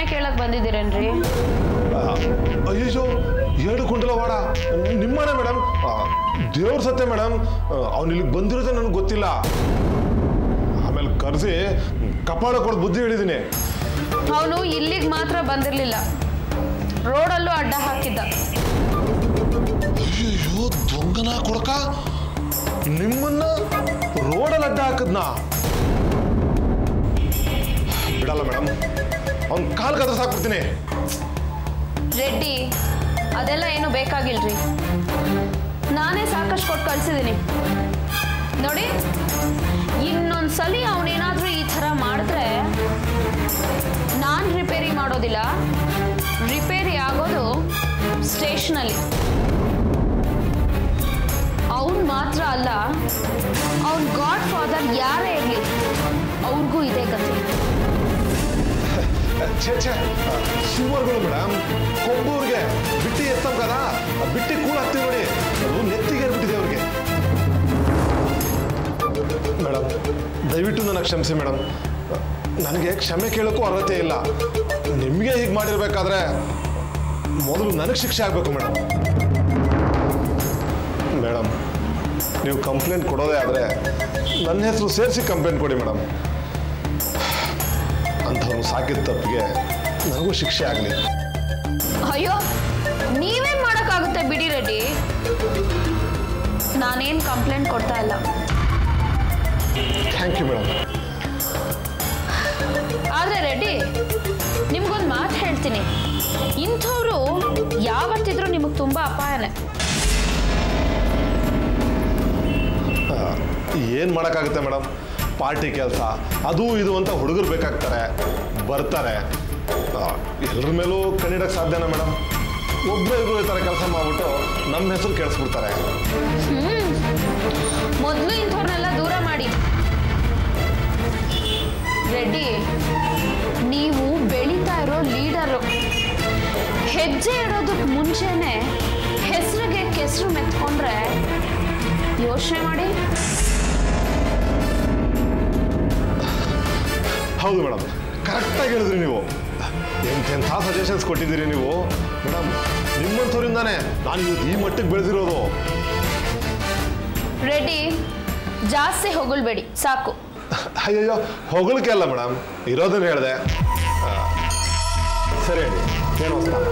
ಕ್ಷಮೆ ಕೇಳಕ್ ಬಂದಿದ್ದೀರೇನ್ರಿ ಅಯ್ಯೋ ಎರಡು ಕುಂಟಲ ವಾಡ ನಿಮ್ಮನೆ ಮೇಡಮ್ ದೇವ್ರ ಸತ್ಯ ಮೇಡಮ್ ಅವ್ನು ಇಲ್ಲಿಗೆ ಬಂದಿರೋದೇ ನನಗೆ ಗೊತ್ತಿಲ್ಲ ಆಮೇಲೆ ಕರೆಸಿ ಕಪಾಳ ಕೊಡು ಬುದ್ಧಿ ಹೇಳಿದ್ದೀನಿ ಅವನು ಇಲ್ಲಿಗೆ ಮಾತ್ರ ಬಂದಿರಲಿಲ್ಲ ರೋಡಲ್ಲೂ ಅಡ್ಡ ಹಾಕಿದ್ದ ಅಯ್ಯೋ ದೊಂಗನ ಕೊಡಕ ನಿಮ್ಮನ್ನ ರೋಡಲ್ಲಿ ಅಡ್ಡ ಹಾಕದ್ನಾ ಬಿಡಲ್ಲ ಮೇಡಮ್ ಅವ್ನ ಕಾಲ್ ಕತ್ರ ಸಾಕ್ಬಿಡ್ತೀನಿ ರೆಡ್ಡಿ ಅದೆಲ್ಲ ಏನು ಬೇಕಾಗಿಲ್ರಿ ನಾನೇ ಸಾಕಷ್ಟು ಕೊಟ್ಟು ಕಳ್ಸಿದ್ದೀನಿ ನೋಡಿ ಇನ್ನೊಂದ್ಸಲಿ ಅವನೇನಾದ್ರೂ ಈ ಥರ ಮಾಡಿದ್ರೆ ನಾನು ರಿಪೇರಿ ಮಾಡೋದಿಲ್ಲ ರಿಪೇರಿ ಆಗೋದು ಸ್ಟೇಷನಲ್ಲಿ ಅವನು ಮಾತ್ರ ಅಲ್ಲ ಅವನ ಗಾಡ್ ಫಾದರ್ ಯಾರೇ ಇರಲಿ ಅವ್ರಿಗೂ ಇದೇ ಕಥೆ ಛೇ ಛೇ ಸುಮಾರುಗಳು ಮೇಡಮ್ ಕೊಬ್ಬೂರ್ಗೆ ಬಿಟ್ಟಿ ಎತ್ತಮ್ ಕದ ಬಿಟ್ಟಿ ಕೂಲ್ ಹಾಕ್ತೀವಿ ನೋಡಿ ಅದು ನೆತ್ತಿಗೆ ಏರ್ಬಿಟ್ಟಿದೆ ಅವ್ರಿಗೆ ಮೇಡಮ್ ದಯವಿಟ್ಟು ನನಗೆ ಕ್ಷಮಿಸಿ ಮೇಡಮ್ ನನಗೆ ಕ್ಷಮೆ ಕೇಳೋಕ್ಕೂ ಅರ್ಹತೆ ಇಲ್ಲ ನಿಮಗೆ ಹೀಗೆ ಮಾಡಿರ್ಬೇಕಾದ್ರೆ ಮೊದಲು ನನಗೆ ಶಿಕ್ಷೆ ಆಗಬೇಕು ಮೇಡಮ್ ಮೇಡಮ್ ನೀವು ಕಂಪ್ಲೇಂಟ್ ಕೊಡೋದೇ ಆದರೆ ನನ್ನ ಹೆಸರು ಸೇರಿಸಿ ಕಂಪ್ಲೇಂಟ್ ಕೊಡಿ ಮೇಡಮ್ ಅಂಥವ್ರು ಸಾಕಿದ ತಪ್ಪಿಗೆ ನನಗೂ ಶಿಕ್ಷೆ ಆಗಲಿ ಅಯ್ಯೋ ನೀವೇನ್ ಮಾಡೋಕ್ಕಾಗುತ್ತೆ ಬಿಡಿ ರೆಡ್ಡಿ ನಾನೇನು ಕಂಪ್ಲೇಂಟ್ ಕೊಡ್ತಾ ಇಲ್ಲ ಥ್ಯಾಂಕ್ ಯು ಮೇಡಮ್ ಆದರೆ ರೆಡ್ಡಿ ನಿಮ್ಗೊಂದು ಮಾತು ಹೇಳ್ತೀನಿ ಇಂಥವ್ರು ಯಾವತ್ತಿದ್ರೂ ನಿಮಗೆ ತುಂಬ ಅಪಾಯನೇ ಏನು ಮಾಡೋಕ್ಕಾಗುತ್ತೆ ಮೇಡಮ್ ಪಾರ್ಟಿ ಕೆಲಸ ಅದು ಇದು ಅಂತ ಹುಡುಗರು ಬೇಕಾಗ್ತಾರೆ ಬರ್ತಾರೆ ಎಲ್ಲರ ಮೇಲೂ ಕಣ್ಣಿಡಕ್ಕೆ ಸಾಧ್ಯನಾ ಮೇಡಮ್ ಒಬ್ಬರು ಇಬ್ಬರು ಈ ಥರ ಕೆಲಸ ಮಾಡಿಬಿಟ್ಟು ನಮ್ಮ ಹೆಸರು ಕೇಳಿಸ್ಬಿಡ್ತಾರೆ ಮೊದಲು ಇಂಥವ್ರನ್ನೆಲ್ಲ ದೂರ ಮಾಡಿ ರೆಡ್ಡಿ ನೀವು ಬೆಳೀತಾ ಇರೋ ಲೀಡರು ಹೆಜ್ಜೆ ಇಡೋದಕ್ಕೆ ಮುಂಚೆನೆ ಹೆಸರಿಗೆ ಕೆಸರು ಮೆತ್ಕೊಂಡ್ರೆ ಯೋಚನೆ ಮಾಡಿ ಹೌದು ಮೇಡಮ್ ಕರೆಕ್ಟಾಗಿ ಹೇಳಿದ್ರಿ ನೀವು ಎಂತೆಂಥ ಸಜೆಷನ್ಸ್ ಕೊಟ್ಟಿದ್ದೀರಿ ನೀವು ಮೇಡಮ್ ನಿಮ್ಮಂಥವ್ರಿಂದಾನೇ ನಾನು ಇವತ್ತು ಈ ಮಟ್ಟಿಗೆ ಬೆಳೆದಿರೋದು ರೆಡ್ಡಿ ಜಾಸ್ತಿ ಹೊಗಳ್ಬೇಡಿ ಸಾಕು ಅಯ್ಯಯ್ಯೋ ಹೊಗಳಿಕೆ ಅಲ್ಲ ಮೇಡಮ್ ಇರೋದನ್ನ ಹೇಳಿದೆ ಸರಿ ಹೇಳಿ ಏನು ಹೊಸ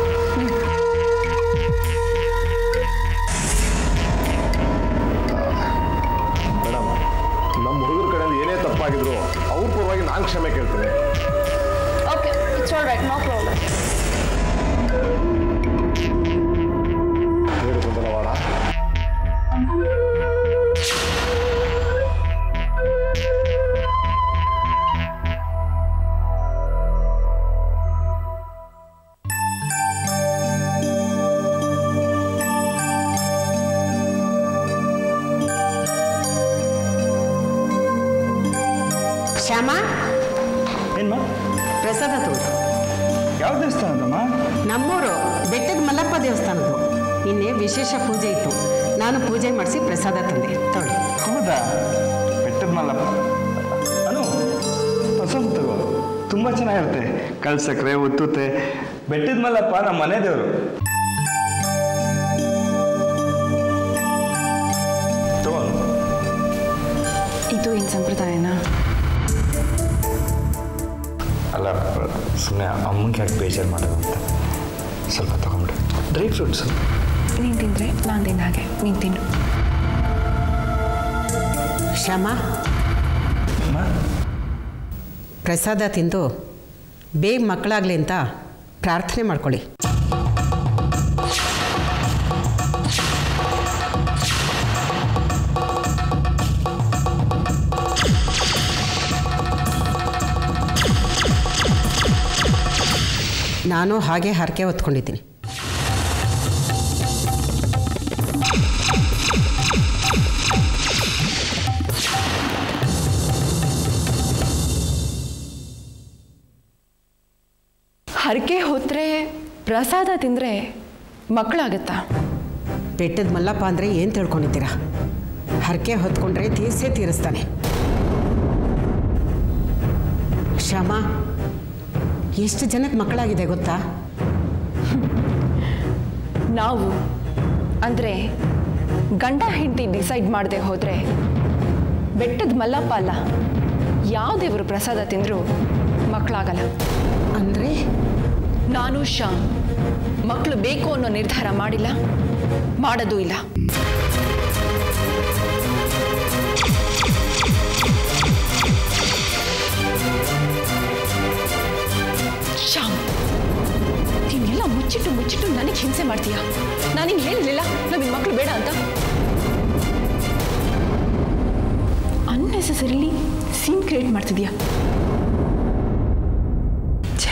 ಮೇಡಮ್ ನಮ್ಮ ಹುಡುಗರ ಕಡೆಯಿಂದ ಏನೇ ತಪ್ಪಾಗಿದ್ರು ಅವ್ರ ಪರವಾಗಿ ನಾನು ಕ್ಷಮೆ ಕೇಳ್ತೀನಿ okay it's all right no problem ಹೇಳಿ ಕುಂದಲವಾಡ ಶ್ಯಾಮ ಏನ್ಮ ಪ್ರಸಾದ ತೋರು ಯಾವ ದೇವಸ್ಥಾನದಮ್ಮ ನಮ್ಮೂರು ಬೆಟ್ಟದ ಮಲ್ಲಪ್ಪ ದೇವಸ್ಥಾನದ್ದು ನಿನ್ನೆ ವಿಶೇಷ ಪೂಜೆ ಇತ್ತು ನಾನು ಪೂಜೆ ಮಾಡಿಸಿ ಪ್ರಸಾದ ತಂದೆ ತೊಳಿ ಹೌದಾ ಬೆಟ್ಟದ ಮಲ್ಲಪ್ಪ ಅನು ಪ್ರಸಾದ ತಗೋ ತುಂಬ ಚೆನ್ನಾಗಿರುತ್ತೆ ಕಲ್ ಸಕ್ಕರೆ ಉತ್ತುತ್ತೆ ಬೆಟ್ಟದ ಮಲ್ಲಪ್ಪ ನಮ್ಮ ಮನೆ ದೇವರು ತಗೋ ಇದು ಏನು ಸಂಪ್ರದಾಯನಾ ಅಲ್ಲ ಸುಮ್ಮನೆ ಅಮ್ಮಂಗೆ ಯಾಕೆ ಬೇಜಾರು ಮಾಡೋದು ಅಂತ ಸ್ವಲ್ಪ ತಗೊಂಬಿಡು ಡ್ರೈ ಫ್ರೂಟ್ಸು ನೀನು ತಿಂದರೆ ನಾನು ತಿಂದ ಹಾಗೆ ನೀನು ತಿನ್ನು ಶ್ಯಾಮ ಅಮ್ಮ ಪ್ರಸಾದ ತಿಂದು ಬೇಗ ಮಕ್ಕಳಾಗಲಿ ಅಂತ ಪ್ರಾರ್ಥನೆ ಮಾಡ್ಕೊಳ್ಳಿ ನಾನು ಹಾಗೆ ಹರಕೆ ಹೊತ್ಕೊಂಡಿದ್ದೀನಿ ಹರಕೆ ಹೊತ್ತರೆ ಪ್ರಸಾದ ತಿಂದರೆ ಮಕ್ಕಳಾಗತ್ತಾ ಬೆಟ್ಟದ ಮಲ್ಲಪ್ಪ ಅಂದರೆ ಏನು ತಿಳ್ಕೊಂಡಿದ್ದೀರಾ ಹರಕೆ ಹೊತ್ಕೊಂಡ್ರೆ ತೀರ್ಸೇ ತೀರಿಸ್ತಾನೆ ಶ್ಯಾಮ ಎಷ್ಟು ಜನಕ್ಕೆ ಮಕ್ಕಳಾಗಿದೆ ಗೊತ್ತಾ ನಾವು ಅಂದರೆ ಗಂಡ ಹೆಂಡತಿ ಡಿಸೈಡ್ ಮಾಡದೆ ಹೋದರೆ ಬೆಟ್ಟದ ಮಲ್ಲಪ್ಪ ಅಲ್ಲ ಯಾವ ದೇವರು ಪ್ರಸಾದ ತಿಂದರೂ ಮಕ್ಕಳಾಗಲ್ಲ ಅಂದರೆ ನಾನು ಶ್ಯಾಮ್ ಮಕ್ಕಳು ಬೇಕು ಅನ್ನೋ ನಿರ್ಧಾರ ಮಾಡಿಲ್ಲ ಮಾಡೋದು ಇಲ್ಲ ಶ್ಯಾಮ್ ನೀನೆಲ್ಲ ಮುಚ್ಚಿಟ್ಟು ಮುಚ್ಚಿಟ್ಟು ನನಗೆ ಹಿಂಸೆ ಮಾಡ್ತೀಯಾ ನಾನು ಹಿಂಗೆ ಹೇಳಿರಲಿಲ್ಲ ನಮಗೆ ಮಕ್ಕಳು ಬೇಡ ಅಂತ ಅನ್ನೆಸೆಸರಿಲಿ ಸೀನ್ ಕ್ರಿಯೇಟ್ ಮಾಡ್ತಿದ್ಯಾ ಛೆ.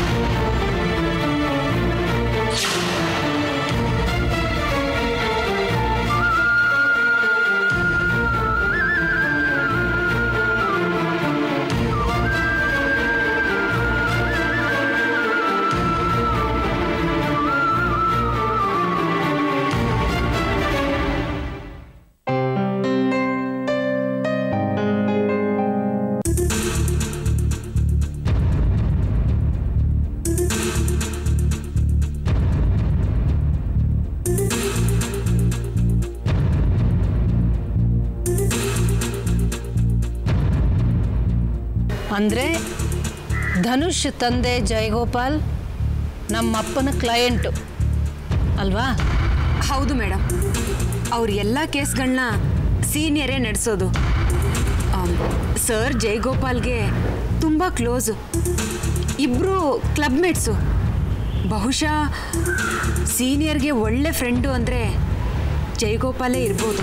ಅಂದರೆ ಧನುಷ್ ತಂದೆ ಜಯಗೋಪಾಲ್ ನಮ್ಮಪ್ಪನ ಕ್ಲಯಂಟು ಅಲ್ವಾ ಹೌದು ಮೇಡಮ್ ಅವ್ರ ಎಲ್ಲ ಕೇಸ್ಗಳನ್ನ ಸೀನಿಯರೇ ನಡೆಸೋದು ಸರ್ ಜಯಗೋಪಾಲ್ಗೆ ತುಂಬ ಕ್ಲೋಸು ಇಬ್ಬರು ಕ್ಲಬ್ಮೇಟ್ಸು ಬಹುಶಃ ಸೀನಿಯರ್ಗೆ ಒಳ್ಳೆ ಫ್ರೆಂಡು ಅಂದರೆ ಜಯಗೋಪಾಲೇ ಇರ್ಬೋದು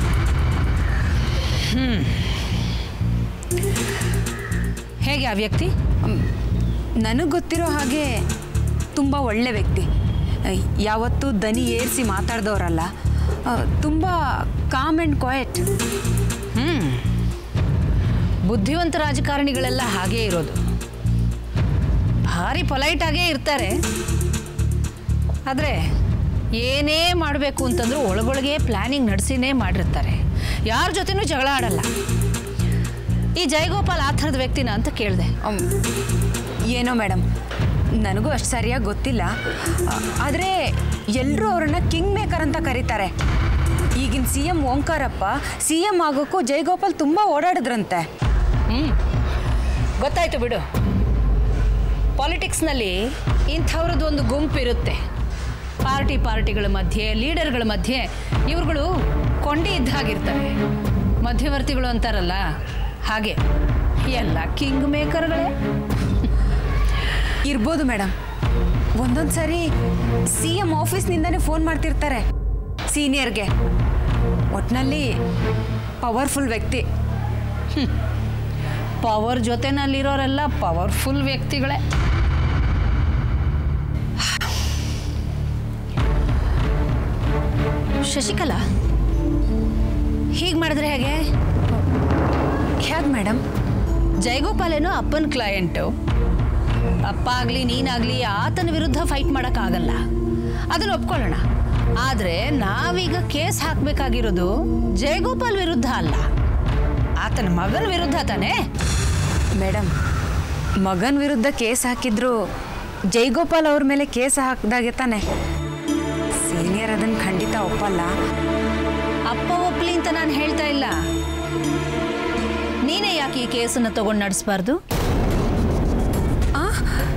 ಹೇಗೆ ಆ ವ್ಯಕ್ತಿ ನನಗೆ ಗೊತ್ತಿರೋ ಹಾಗೆ ತುಂಬ ಒಳ್ಳೆ ವ್ಯಕ್ತಿ ಅಹ್, ಯಾವತ್ತೂ ದನಿ ಏರಿಸಿ ಮಾತಾಡ್ದವ್ರಲ್ಲ ತುಂಬ ಕಾಮ್ ಆ್ಯಂಡ್ ಕ್ವಾಯಟ್ ಹ್ಞೂ ಬುದ್ಧಿವಂತ ರಾಜಕಾರಣಿಗಳೆಲ್ಲ ಹಾಗೇ ಇರೋದು ಭಾರಿ ಪೊಲೈಟಾಗೇ ಇರ್ತಾರೆ ಆದರೆ ಏನೇ ಮಾಡಬೇಕು ಅಂತಂದ್ರೂ ಒಳಗೊಳಗೆ ಪ್ಲ್ಯಾನಿಂಗ್ ನಡೆಸಿನೇ ಮಾಡಿರ್ತಾರೆ ಯಾರ ಜೊತೆನೂ ಜಗಳ ಆಡಲ್ಲ ಈ ಜಯಗೋಪಾಲ್ ಆ ಥರದ ವ್ಯಕ್ತಿನ ಅಂತ ಕೇಳಿದೆ ಅಮ್, ಏನೋ ಮೇಡಮ್ ನನಗೂ ಅಷ್ಟು ಸರಿಯಾಗಿ ಗೊತ್ತಿಲ್ಲ ಆದರೆ ಎಲ್ಲರೂ ಅವರನ್ನು ಕಿಂಗ್ ಮೇಕರ್ ಅಂತ ಕರೀತಾರೆ ಈಗಿನ C M Omkarappa C M ಆಗೋಕ್ಕೂ ಜಯಗೋಪಾಲ್ ತುಂಬ ಓಡಾಡಿದ್ರಂತೆ ಹ್ಞೂ ಗೊತ್ತಾಯ್ತು ಬಿಡು ಪಾಲಿಟಿಕ್ಸ್ನಲ್ಲಿ ಇಂಥವ್ರದ್ದು ಒಂದು ಗುಂಪು ಇರುತ್ತೆ ಪಾರ್ಟಿ ಪಾರ್ಟಿಗಳ ಮಧ್ಯೆ ಲೀಡರ್ಗಳ ಮಧ್ಯೆ ಇವ್ರುಗಳು ಕೊಂಡಿ ಇದ್ದ ಹಾಗಿರ್ತಾರೆ ಮಧ್ಯವರ್ತಿಗಳು ಅಂತಾರಲ್ಲ ಹಾಗೆ ಎಲ್ಲ ಕಿಂಗ್ ಮೇಕರ್ಗಳೇ ಇರ್ಬೋದು ಮೇಡಮ್ ಒಂದೊಂದು ಸಾರಿ ಸಿ ಎಂ ಆಫೀಸ್ನಿಂದನೇ ಫೋನ್ ಮಾಡ್ತಿರ್ತಾರೆ ಸೀನಿಯರ್ಗೆ ಒಟ್ಟಿನಲ್ಲಿ ಪವರ್ಫುಲ್ ವ್ಯಕ್ತಿ ಪವರ್ ಜೊತೆನಲ್ಲಿರೋರೆಲ್ಲ ಪವರ್ಫುಲ್ ವ್ಯಕ್ತಿಗಳೇ ಶಶಿಕಲಾ ಹೀಗೆ ಮಾಡಿದ್ರೆ ಹೇಗೆ ಹೇಗೆ ಮೇಡಮ್ ಜಯಗೋಪಾಲ್ ಏನೋ ಅಪ್ಪನ ಕ್ಲಯಂಟು ಅಪ್ಪ ಆಗಲಿ ನೀನಾಗಲಿ ಆತನ ವಿರುದ್ಧ ಫೈಟ್ ಮಾಡೋಕ್ಕಾಗಲ್ಲ ಅದನ್ನು ಒಪ್ಕೊಳ್ಳೋಣ ಆದರೆ ನಾವೀಗ ಕೇಸ್ ಹಾಕಬೇಕಾಗಿರೋದು ಜಯಗೋಪಾಲ್ ವಿರುದ್ಧ ಅಲ್ಲ ಆತನ ಮಗನ ವಿರುದ್ಧ ತಾನೇ ಮೇಡಮ್ ಮಗನ ವಿರುದ್ಧ ಕೇಸ್ ಹಾಕಿದ್ರು ಜೈಗೋಪಾಲ್ ಅವ್ರ ಮೇಲೆ ಕೇಸ್ ಹಾಕಿದಾಗೆ ತಾನೆ ಸೀನಿಯರ್ ಅದನ್ನು ಖಂಡಿತ ಒಪ್ಪಲ್ಲ ಅಪ್ಪ ಒಪ್ಲಿ ಅಂತ ನಾನು ಹೇಳ್ತಾ ಇಲ್ಲ ನೀನೇ ಯಾಕೆ ಈ ಕೇಸನ್ನು ತಗೊಂಡು ನಡೆಸಬಾರ್ದು ಆ?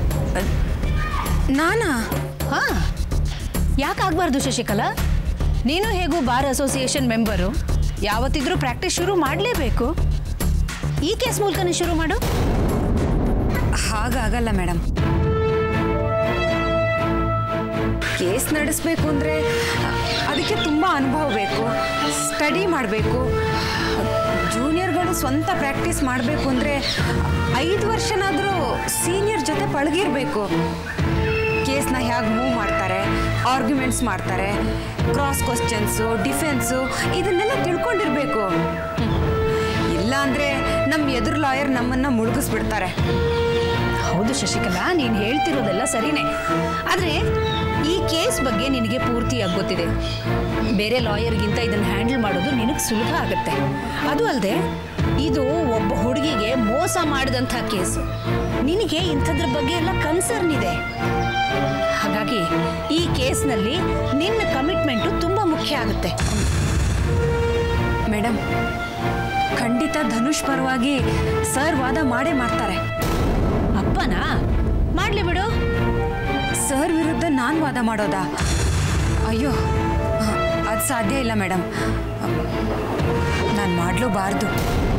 ನಾನಾ ಹಾ ಯಾಕಾಗಬಾರ್ದು ಶಶಿಕಲಾ ನೀನು ಹೇಗೂ ಬಾರ್ ಅಸೋಸಿಯೇಷನ್ ಮೆಂಬರು ಯಾವತ್ತಿದ್ರೂ ಪ್ರಾಕ್ಟೀಸ್ ಶುರು ಮಾಡಲೇಬೇಕು ಈ ಕೇಸ್ ಮೂಲಕನೇ ಶುರು ಮಾಡು ಹಾಗಾಗಲ್ಲ ಮೇಡಮ್ ಕೇಸ್ ನಡೆಸಬೇಕು ಅಂದರೆ ಅದಕ್ಕೆ ತುಂಬ ಅನುಭವ ಬೇಕು ಸ್ಟಡಿ ಮಾಡಬೇಕು ಜೂನಿಯರ್ಗಳು ಸ್ವಂತ ಪ್ರಾಕ್ಟೀಸ್ ಮಾಡಬೇಕು ಅಂದರೆ ಐದು ವರ್ಷನಾದರೂ ಸೀನಿಯರ್ ಜೊತೆ ಪಳಗಿರಬೇಕು ಕೇಸ್ನ ಹೇಗೆ ಮೂವ್ ಮಾಡ್ತಾರೆ ಆರ್ಗ್ಯುಮೆಂಟ್ಸ್ ಮಾಡ್ತಾರೆ ಕ್ರಾಸ್ ಕ್ವಶನ್ಸು ಡಿಫೆನ್ಸು ಇದನ್ನೆಲ್ಲ ತಿಳ್ಕೊಂಡಿರ್ಬೇಕು ಇಲ್ಲ ಅಂದರೆ ನಮ್ಮ ಎದುರು ಲಾಯರ್ ನಮ್ಮನ್ನು ಮುಳುಗಿಸ್ಬಿಡ್ತಾರೆ ಹೌದು ಶಶಿಕಲಾ ನೀನು ಹೇಳ್ತಿರೋದೆಲ್ಲ ಸರಿನೇ ಆದರೆ ಈ ಕೇಸ್ ಬಗ್ಗೆ ನಿನಗೆ ಪೂರ್ತಿಯಾಗಿ ಗೊತ್ತಿದೆ ಬೇರೆ ಲಾಯರ್ಗಿಂತ ಇದನ್ನು ಹ್ಯಾಂಡಲ್ ಮಾಡೋದು ನಿನಗೆ ಸುಲಭ ಆಗುತ್ತೆ ಅದು ಅಲ್ಲದೆ ಇದು ಒಬ್ಬ ಹುಡುಗಿಗೆ ಮೋಸ ಮಾಡಿದಂಥ ಕೇಸು ನಿನಗೆ ಇಂಥದ್ರ ಬಗ್ಗೆ ಎಲ್ಲ ಕನ್ಸರ್ನ್ ಇದೆ ಹಾಗಾಗಿ ಈ ಕೇಸ್ನಲ್ಲಿ ನಿನ್ನ ಕಮಿಟ್ಮೆಂಟು ತುಂಬ ಮುಖ್ಯ ಆಗುತ್ತೆ ಮೇಡಮ್ ಖಂಡಿತ ಧನುಷ್ ಪರವಾಗಿ ಸರ್ ವಾದ ಮಾಡೇ ಮಾಡ್ತಾರೆ ಅಪ್ಪನಾ ಮಾಡ್ಲಿ ಬಿಡು ಸರ್ ವಿರುದ್ಧ ನಾನು ವಾದ ಮಾಡೋದಾ ಅಯ್ಯೋ ಅದು ಸಾಧ್ಯ ಇಲ್ಲ ಮೇಡಮ್ ನಾನು ಮಾಡಲೂಬಾರ್ದು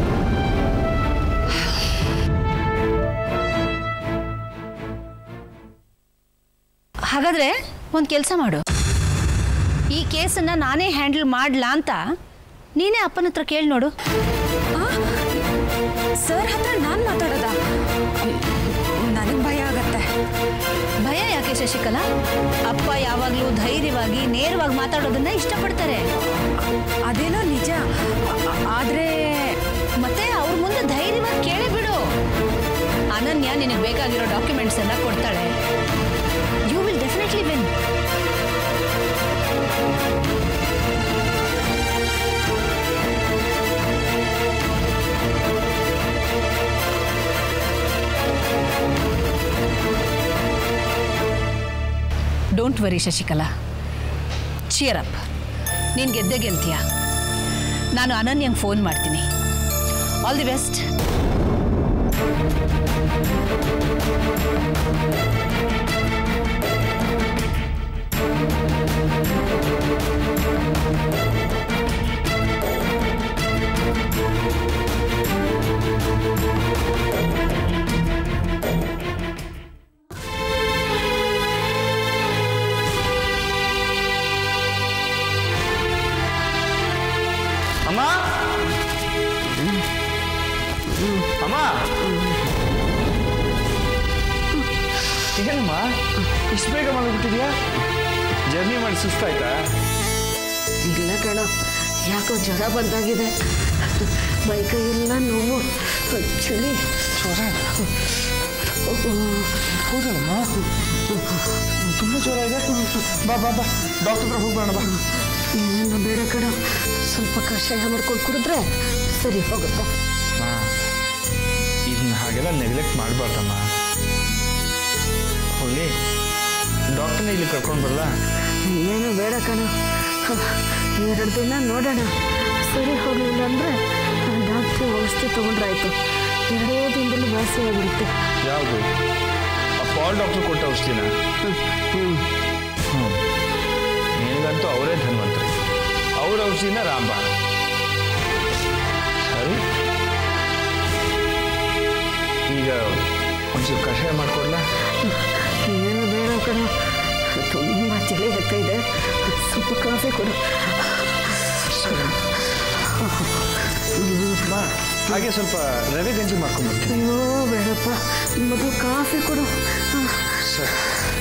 ಹಾಗಾದ್ರೆ ಒಂದು ಕೆಲಸ ಮಾಡು ಈ ಕೇಸನ್ನ ನಾನೇ ಹ್ಯಾಂಡಲ್ ಮಾಡ್ಲಾ ಅಂತ ನೀನೇ ಅಪ್ಪನ ಹತ್ರ ಕೇಳಿ ನೋಡು ಸರ್ ಹತ್ರ ನಾನು ಮಾತಾಡೋದಾ ನನಗೆ ಭಯ ಆಗತ್ತೆ ಭಯ ಯಾಕೆ ಶಶಿಕಲಾ ಅಪ್ಪ ಯಾವಾಗಲೂ ಧೈರ್ಯವಾಗಿ ನೇರವಾಗಿ ಮಾತಾಡೋದನ್ನ ಇಷ್ಟಪಡ್ತಾರೆ ಅದೇನೋ ನಿಜ ಆ- ಆದ್ರೆ ಮತ್ತೆ ಅವ್ರ ಮುಂದೆ ಧೈರ್ಯವಾಗಿ ಕೇಳಿ ಬಿಡು ಅನನ್ಯ ನಿನಗೆ ಬೇಕಾಗಿರೋ ಡಾಕ್ಯುಮೆಂಟ್ಸ್ ಎಲ್ಲ ಕೊಡ್ತಾಳೆ you will definitely win don't worry Shashikala cheer up ನೀನು ಗೆದ್ದೆ ಗೆಲ್ತೀಯ ನಾನು ಅನನ್ಯಂಗೆ ಫೋನ್ ಮಾಡ್ತೀನಿ ಆಲ್ ದಿ ಬೆಸ್ಟ್ ಅಮ್ಮ ಅಮ್ಮ ಏನಮ್ಮ ಇಷ್ಟು ಬೇಗ ಮಲಗ್ಬಿಟ್ಟಿದ್ಯಾ ಜರ್ನಿ ಮಾಡಿ ಸುಸ್ತಾಯ್ತಾ ಇಲ್ಲ ಕಣ ಯಾಕೋ ಜ್ವರ ಬಂದಾಗಿದೆ ಮೈಕೈ ಎಲ್ಲ ನೋವು ಚಳಿ ಜ್ವರ ಹೌದಲ್ಲಮ್ಮ ತುಂಬ ಜ್ವರ ಇದೆ ಬಾ ಬಾ ಬಾ ಡಾಕ್ಟರ್ ಹತ್ರ ಹೋಗೋಣ ಬಾ ಏನು ಬೇಡ ಕಣ ಸ್ವಲ್ಪ ಕಷಾಯ ಮಾಡ್ಕೊಂಡು ಕುಡಿದ್ರೆ ಸರಿ ಹೋಗುತ್ತೆ ಹಾ ಇದನ್ನ ಹಾಗೆಲ್ಲ ನೆಗ್ಲೆಕ್ಟ್ ಮಾಡಬಾರ್ದಮ್ಮ ಹೋಗ್ಲಿ ಡಾಕ್ಟರ್ನ ಇಲ್ಲಿ ಕರ್ಕೊಂಡು ಬರಲ್ಲ ಏನು ಬೇಡ ಕಣ ಎರಡು ದಿನ ನೋಡೋಣ ಸರಿ ಹೋಗಲಿಲ್ಲ ಅಂದರೆ ಡಾಕ್ಟ್ರ್ ಔಷಧಿ ತೊಗೊಂಡ್ರಾಯ್ತು ಎರಡೇ ದಿನದಲ್ಲಿ ವಾಸಿ ಆಗಿಬಿಡುತ್ತೆ ಯಾವುದು ಆ ಪಾಲ್ ಡಾಕ್ಟರ್ ಕೊಟ್ಟ ಔಷಧಿನ ಹ್ಞೂ ನಿನಗಂತೂ ಅವರೇ ಧನ್ವಂತರಿ ಅವ್ರ ಔಷಧಿನ ರಾಮಬಾಣ ಸರಿ ಈಗ ಒಂಚೂರು ಕಷಾಯ ಮಾಡ್ಕೊಡ್ಲಾ ಏನು ಬೇಡ ಕಣ ತುಂಬ ಚಳಿ ಆಗ್ತಾ ಇದೆ ಸ್ವಲ್ಪ ಕಾಫಿ ಕೊಡು ಬಾ ಹಾಗೆ ಸ್ವಲ್ಪ ರವೆ ಗಂಜಿ ಮಾಡ್ಕೊಂಡ್ಬರ್ತೀನಿ ಅಯ್ಯೋ ಬೇಡಪ್ಪ ಮೊದಲು ಕಾಫಿ ಕೊಡು ಸರಿ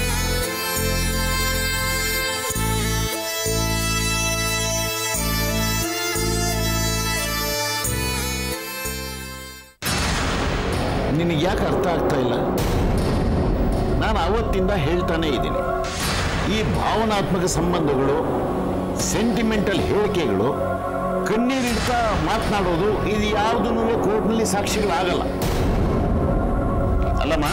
ನಿನಗೆ ಯಾಕೆ ಅರ್ಥ ಆಗ್ತಾ ಇಲ್ಲ ನಾನು ಅವತ್ತಿಂದ ಹೇಳ್ತಾನೆ ಇದ್ದೀನಿ ಈ ಭಾವನಾತ್ಮಕ ಸಂಬಂಧಗಳು ಸೆಂಟಿಮೆಂಟಲ್ ಹೇಳಿಕೆಗಳು ಕಣ್ಣೀರಿಡ್ತಾ ಮಾತನಾಡೋದು ಇದು ಯಾವುದೂ ಕೋರ್ಟ್ನಲ್ಲಿ ಸಾಕ್ಷಿಗಳಾಗಲ್ಲ ಅಲ್ಲಮ್ಮ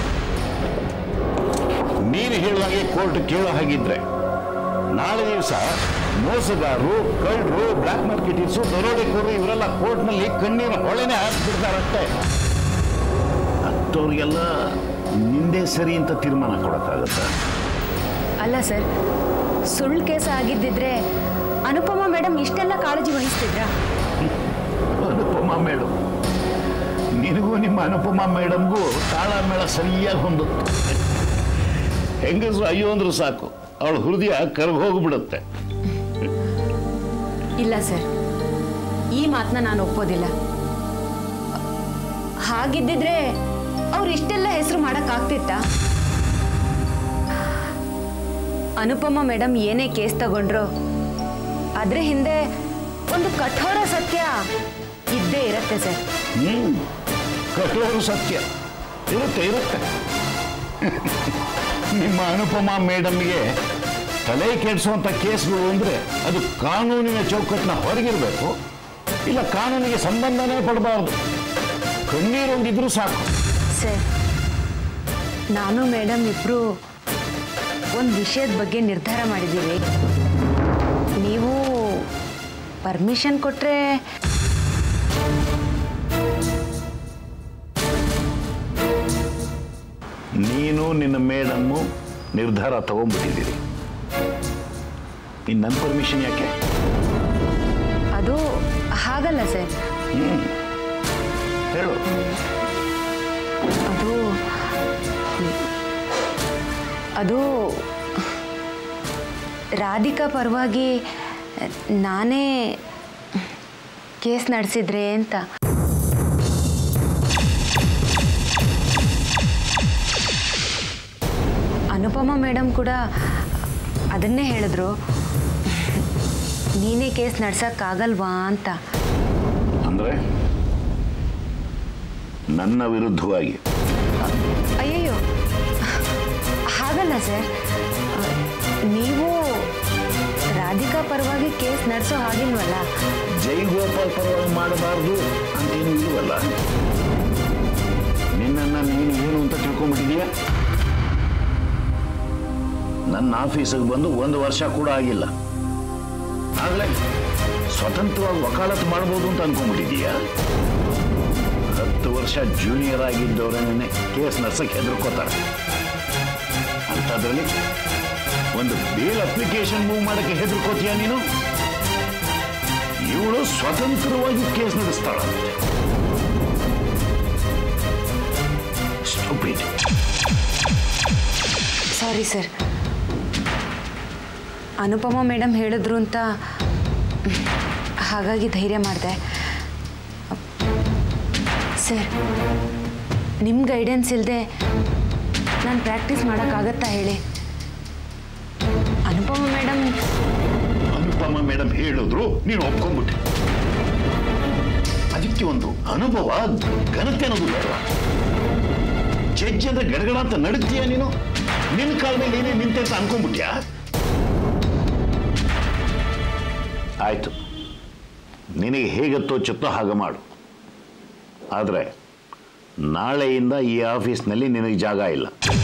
ನೀನು ಹೇಳಿದಾಗೆ ಕೋರ್ಟ್ ಕೇಳೋ ಹಾಗಿದ್ರೆ ನಾಳೆ ದಿವಸ ಮೋಸಗಾರರು ಕಳ್ಳರು ಬ್ಲ್ಯಾಕ್ ಮಾರ್ಕೆಟರ್ಸು ದರೋಡೆಕೋರು ಇವರೆಲ್ಲ ಕೋರ್ಟ್ನಲ್ಲಿ ಕಣ್ಣೀರು ಹೊಳೆನೆ ಹಾಕ್ಬಿಡ್ತಾರಷ್ಟೇ ಅಂಥವ್ರಿಗೆಲ್ಲ ನಿಂದೇ ಸರಿ ಅಂತ ತೀರ್ಮಾನ ಕೊಡೋಕ್ಕಾಗತ್ತಾ ಅಲ್ಲ ಸರ್ ಸುಳ್ಳು ಕೇಸ ಆಗಿದ್ದಿದ್ರೆ ಅನುಪಮ ಮೇಡಮ್ ಇಷ್ಟೆಲ್ಲ ಕಾಳಜಿ ವಹಿಸ್ತಿದ್ರಾ ಅನುಪಮ ಮೇಡಮ್ ನಿನಗೂ ನಿಮ್ಮ ಅನುಪಮ ಮೇಡಮ್ಗೂ ತಾಳ ಮೇಳ ಸರಿಯಾಗಿ ಹೊಂದುತ್ತೆ ಹೆಂಗಸು ಅಯ್ಯೋ ಅಂದ್ರೂ ಸಾಕು ಅವಳ ಹೃದಯ ಕರಗೋಗ್ಬಿಡುತ್ತೆ ಇಲ್ಲ ಸರ್ ಈ ಮಾತನ್ನ ನಾನು ಒಪ್ಪೋದಿಲ್ಲ ಹಾಗಿದ್ದಿದ್ರೆ ಅವ್ರು ಇಷ್ಟೆಲ್ಲ ಹೆಸರು ಮಾಡೋಕ್ಕಾಗ್ತಿತ್ತಾ ಅನುಪಮ ಮೇಡಮ್ ಏನೇ ಕೇಸ್ ತಗೊಂಡ್ರು ಅದ್ರ ಹಿಂದೆ ಒಂದು ಕಠೋರ ಸತ್ಯ ಇದ್ದೇ ಇರತ್ತೆ ಸರ್ ಹ್ಮ್ ಕಠೋರ ಸತ್ಯ ಇರುತ್ತೆ ಇರುತ್ತೆ ನಿಮ್ಮ ಅನುಪಮ ಮೇಡಮ್ಗೆ ತಲೆ ಕೆಡಿಸುವಂಥ ಕೇಸ್ಗಳು ಅಂದರೆ ಅದು ಕಾನೂನಿನ ಚೌಕಟ್ಟಿನ ಹೊರಗಿರಬೇಕು ಇಲ್ಲ ಕಾನೂನಿಗೆ ಸಂಬಂಧನೇ ಪಡಬಾರ್ದು ಕಣ್ಣೀರೊಂದಿದ್ರೂ ಸಾಕು ಸರ್ ನಾನು ಮೇಡಮ್ ಇಬ್ಬರು ಒಂದು ವಿಷಯದ ಬಗ್ಗೆ ನಿರ್ಧಾರ ಮಾಡಿದ್ದೀವಿ ನೀವು ಪರ್ಮಿಷನ್ ಕೊಟ್ಟರೆ ನೀನು ನಿನ್ನ ಮೇಡಮ್ಮು ನಿರ್ಧಾರ ತಗೊಂಡ್ಬಿಟ್ಟಿದ್ದೀರಿ ಇನ್ನು ನನ್ನ ಪರ್ಮಿಷನ್ ಯಾಕೆ ಅದು ಹಾಗಲ್ಲ ಸರ್ ಹೇಳು ಅದು ಅದು ರಾಧಿಕಾ ಪರವಾಗಿ ನಾನೇ ಕೇಸ್ ನಡೆಸಿದ್ರೆ ಅಂತ ಅನುಪಮ ಮೇಡಮ್ ಕೂಡ ಅದನ್ನೇ ಹೇಳಿದ್ರು ನೀನೇ ಕೇಸ್ ನಡ್ಸೋಕ್ಕಾಗಲ್ವಾ ಅಂತ ಅಂದ್ರೆ ನನ್ನ ವಿರುದ್ಧವಾಗಿ ಅಯ್ಯಯ್ಯೋ ಹಾಗಲ್ಲ ಸರ್ ನೀವು ರಾಧಿಕಾ ಪರವಾಗಿ ಕೇಸ್ ನಡೆಸೋ ಹಾಗಿಲ್ವಲ್ಲ ಜೈ ಗೋಪಾಲ್ ಪರವಾಗಿ ಮಾಡಬಾರ್ದು ಅಂತೇನು ಇಲ್ವಲ್ಲ ನಿನ್ನನ್ನ ನೀನು ಏನು ಅಂತ ತಿಳ್ಕೊಂಡ್ಬಿಟ್ಟಿದೀಯ ನನ್ನ ಆಫೀಸಿಗೆ ಬಂದು ಒಂದು ವರ್ಷ ಕೂಡ ಆಗಿಲ್ಲ ಆಗಲೇ ಸ್ವತಂತ್ರವಾಗಿ ವಕಾಲತ್ತು ಮಾಡ್ಬೋದು ಅಂತ ಅನ್ಕೊಂಡ್ಬಿಟ್ಟಿದೀಯ ಹತ್ತು ವರ್ಷ ಜೂನಿಯರ್ ಆಗಿದ್ದವರನ್ನೇ ಕೇಸ್ ನಡ್ಸಕ್ಕೆ ಹೆದರ್ಕೋತಾರೆ ಅಂಥದ್ರಲ್ಲಿ ಒಂದು ಬೇಲ್ ಅಪ್ಲಿಕೇಶನ್ ಮೂವ್ ಮಾಡಕ್ಕೆ ಹೆದರ್ಕೋತೀಯ ನೀನು ಇವಳು ಸ್ವತಂತ್ರವಾಗಿ ಕೇಸ್ ನಡೆಸ್ತಾಳಂತೆ Stupid. Sorry sir Anupama madam ಹೇಳಿದ್ರು ಅಂತ ಹಾಗಾಗಿ ಧೈರ್ಯ ಮಾಡಿದೆ ಸರ್ ನಿಮ್ಮ ಗೈಡೆನ್ಸ್ ಇಲ್ಲದೆ ನಾನು ಪ್ರಾಕ್ಟೀಸ್ ಮಾಡೋಕ್ಕಾಗತ್ತಾ ಹೇಳಿ ಅನುಪಮ ಮೇಡಮ್ ಅನುಪಮ ಮೇಡಮ್ ಹೇಳಿದ್ರು ನೀನು ಒಪ್ಕೊಂಡ್ಬಿಟ್ಟೆ ಅದಕ್ಕೆ ಒಂದು ಅನುಭವ ಘನತೆ ಅನ್ನೋದು ಬೇಡ ಜಡ್ಜ್ ಅಂದ್ರೆ ಗಡಗಡ ಅಂತ ನಡುತ್ತೀಯ ನೀನು ನಿನ್ನ ಕಾಲ ಮೇಲೆ ಏನೇ ನಿಂತೆ ಅಂತ ಅನ್ಕೊಂಡ್ಬಿಟ್ಯಾ ಆಯ್ತು ನಿನಗೆ ಹೇಗೆ ತೋಚುತ್ತೋ ಹಾಗೆ ಮಾಡು ಆದರೆ ನಾಳೆಯಿಂದ ಈ ಆಫೀಸ್ನಲ್ಲಿ ನಿನಗೆ ಜಾಗ ಇಲ್ಲ